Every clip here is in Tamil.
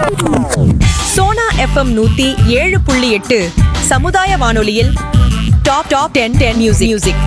சோனா எஃப்எம் நூத்தி ஏழு புள்ளி எட்டு சமுதாய வானொலியில் top top ten ten music music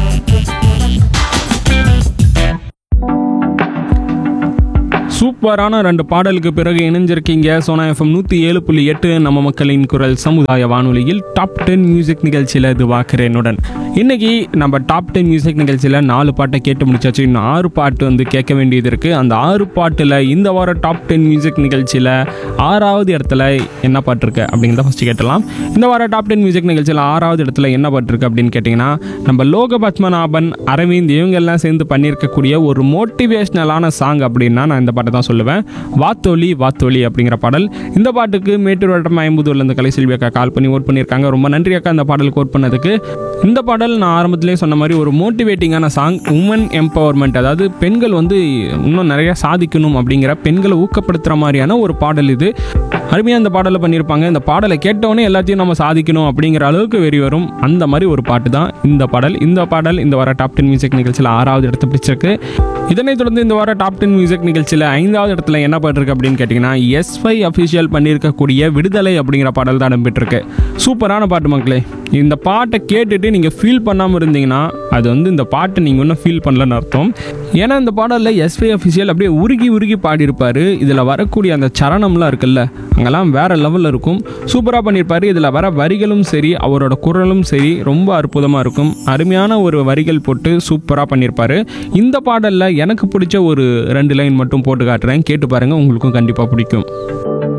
சூப்பரான ரெண்டு பாடலுக்கு பிறகு இணைஞ்சிருக்கீங்க சோனா எஃப்எம் நூற்றி ஏழு புள்ளி எட்டு நம்ம மக்களின் குரல் சமுதாய வானொலியில் டாப் டென் மியூசிக் நிகழ்ச்சியில் இது வாக்குறேனுடன் இன்னைக்கு நம்ம டாப் டென் மியூசிக் நிகழ்ச்சியில் நாலு பாட்டை கேட்டு முடிச்சாச்சு இன்னும் ஆறு பாட்டு வந்து கேட்க வேண்டியது இருக்குது அந்த ஆறு பாட்டில் இந்த வாரம் டாப் டென் மியூசிக் நிகழ்ச்சியில் ஆறாவது இடத்துல என்ன பாட்டு இருக்கு அப்படிங்கிறத ஃபஸ்ட்டு கேட்டலாம் இந்த வாரம் டாப் டென் மியூசிக் நிகழ்ச்சியில் ஆறாவது இடத்துல என்ன பாட்டு இருக்கு அப்படின்னு கேட்டிங்கன்னா நம்ம லோக பத்மநாபன் அரவிந்த் இவங்க எல்லாம் சேர்ந்து பண்ணியிருக்கக்கூடிய ஒரு மோட்டிவேஷ்னலான சாங் அப்படின்னா நான் இந்த பாட்டை தான் சொல்லுவேன் வாத்தோலி வாத்தோலி அப்படிங்கிற பாடல் இந்த பாட்டுக்கு மேட்டூர் வட்டம் ஐம்பதூர்ல இருந்து கலைசெல்வி அக்கா கால் பண்ணி ஓட் பண்ணியிருக்காங்க ரொம்ப நன்றி அக்கா இந்த பாடலுக்கு ஓட் பண்ணதுக்கு இந்த பாடல் நான் ஆரம்பத்திலே சொன்ன மாதிரி ஒரு மோட்டிவேட்டிங்கான சாங் உமன் எம்பவர்மெண்ட் அதாவது பெண்கள் வந்து இன்னும் நிறைய சாதிக்கணும் அப்படிங்கிற பெண்களை ஊக்கப்படுத்துகிற மாதிரியான ஒரு பாடல் இது அருமையாக இந்த பாடலை பண்ணியிருப்பாங்க இந்த பாடலை கேட்டோன்னே எல்லாத்தையும் நம்ம சாதிக்கணும் அப்படிங்கிற அளவுக்கு வெறி வரும் அந்த மாதிரி ஒரு பாட்டு தான் இந்த பாடல் இந்த பாடல் இந்த வார டாப் டென் மியூசிக் நிகழ்ச்சியில் ஆறாவது இடத்தை பிடிச்சிருக்கு இதனைத் தொடர்ந்து இந்த வார டாப் டென் மியூசிக் நிகழ்ச்சியில் ஐந்தாவது இடத்துல என்ன பாட்டு இருக்கு அப்படின்னு கேட்டிங்கன்னா எஸ் ஃபைவ் அஃபிஷியல் பண்ணியிருக்கக்கூடிய விடுதலை அப்படிங்கிற பாடல் தான் இடம்பெற்றிருக்கு சூப்பரான பாட்டு மக்களே இந்த பாட்டை கேட்டுட்டு நீங்கள் ஃபீல் பண்ணாமல் இருந்தீங்கன்னா அது வந்து இந்த பாட்டை நீங்கள் இன்னும் ஃபீல் பண்ணலன்னு அர்த்தம் ஏன்னா இந்த பாடலில் எஸ்வி அஃபிஷியல் அப்படியே உருகி உருகி பாடியிருப்பார் இதில் வரக்கூடிய அந்த சரணம்லாம் இருக்குல்ல அங்கெல்லாம் வேற லெவலில் இருக்கும் சூப்பராக பண்ணியிருப்பாரு இதில் வர வரிகளும் சரி அவரோட குரலும் சரி ரொம்ப அற்புதமாக இருக்கும் அருமையான ஒரு வரிகள் போட்டு சூப்பராக பண்ணியிருப்பாரு இந்த பாடலில் எனக்கு பிடிச்ச ஒரு ரெண்டு லைன் மட்டும் போட்டு காட்டுறேன் கேட்டு பாருங்கள் உங்களுக்கும் கண்டிப்பாக பிடிக்கும்